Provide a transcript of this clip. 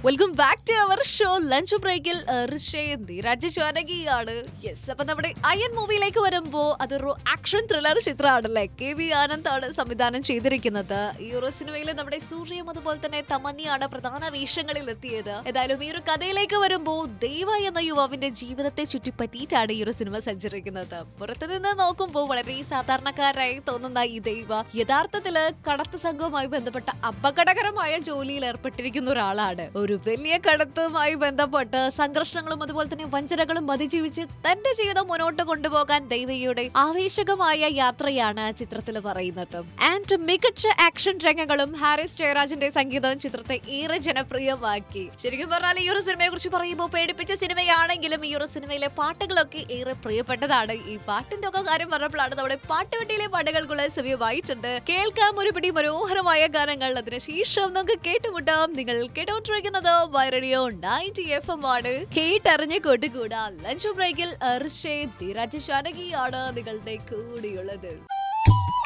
welcome back to our show lunch ബ്രേക്കിൽ രാജ്യചാനകിയാണ് yes അപ്പൊ നമ്മുടെ അയൻ മൂവിയിലേക്ക് വരുമ്പോ അതൊരു ആക്ഷൻ ത്രില്ലർ ചിത്രമാണല്ലേ കെ വി ആനന്ദാണ് സംവിധാനം ചെയ്തിരിക്കുന്നത് ഈ ഒരു സിനിമയിൽ നമ്മുടെ സൂര്യയും അതുപോലെ തന്നെ തമന്നിയാണ് പ്രധാന വേഷങ്ങളിൽ എത്തിയത് ഏതായാലും ഈ ഒരു കഥയിലേക്ക് വരുമ്പോ ദേവ എന്ന യുവാവിന്റെ ജീവിതത്തെ ചുറ്റിപ്പറ്റിയിട്ടാണ് ഈ ഒരു സിനിമ സഞ്ചരിക്കുന്നത് പുറത്തു നിന്ന് നോക്കുമ്പോൾ വളരെ സാധാരണക്കാരായി തോന്നുന്ന ഈ ദൈവ യഥാർത്ഥത്തില് കടത്ത് സംഘവുമായി ബന്ധപ്പെട്ട അപകടകരമായ ജോലിയിൽ ഏർപ്പെട്ടിരിക്കുന്ന ഒരാളാണ് ഒരു വലിയ കടത്തുമായി ബന്ധപ്പെട്ട് സംഘർഷങ്ങളും അതുപോലെ തന്നെ വഞ്ചനകളും അതിജീവിച്ച് തന്റെ ജീവിതം മുന്നോട്ട് കൊണ്ടുപോകാൻ ദൈവയുടെ ആവേശകമായ യാത്രയാണ് ചിത്രത്തിൽ പറയുന്നത് ആൻഡ് മികച്ച ആക്ഷൻ രംഗങ്ങളും ഹാരിസ് ജയരാജിന്റെ സംഗീതവും ചിത്രത്തെ ഏറെ ജനപ്രിയമാക്കി ശരിക്കും പറഞ്ഞാൽ ഈ ഒരു സിനിമയെ കുറിച്ച് പറയുമ്പോൾ പേടിപ്പിച്ച സിനിമയാണെങ്കിലും ഈ ഒരു സിനിമയിലെ പാട്ടുകളൊക്കെ ഏറെ പ്രിയപ്പെട്ടതാണ് ഈ പാട്ടിന്റെ ഒക്കെ കാര്യം പറഞ്ഞപ്പോഴാണ് നമ്മുടെ പാട്ടുവെട്ടിയിലെ പാട്ടുകൾക്കുള്ള സമയമായിട്ടുണ്ട് കേൾക്കാം ഒരു പിടി മനോഹരമായ ഗാനങ്ങൾ അതിനുശേഷം നമുക്ക് കേട്ടുമുട്ടാം നിങ്ങൾ കേട്ടോണ്ടിരിക്കുന്നത് വൈറഡിയോ നയൻറ്റി എഫ് എം ആണ് കേട്ടറിഞ്ഞ് കൊട്ടുകൂടാ ലഞ്ച് ബ്രേക്കിൽ ഋഷേ ധീരാജ് ഷാനകിയാണ് നിങ്ങളുടെ കൂടെയുള്ളത്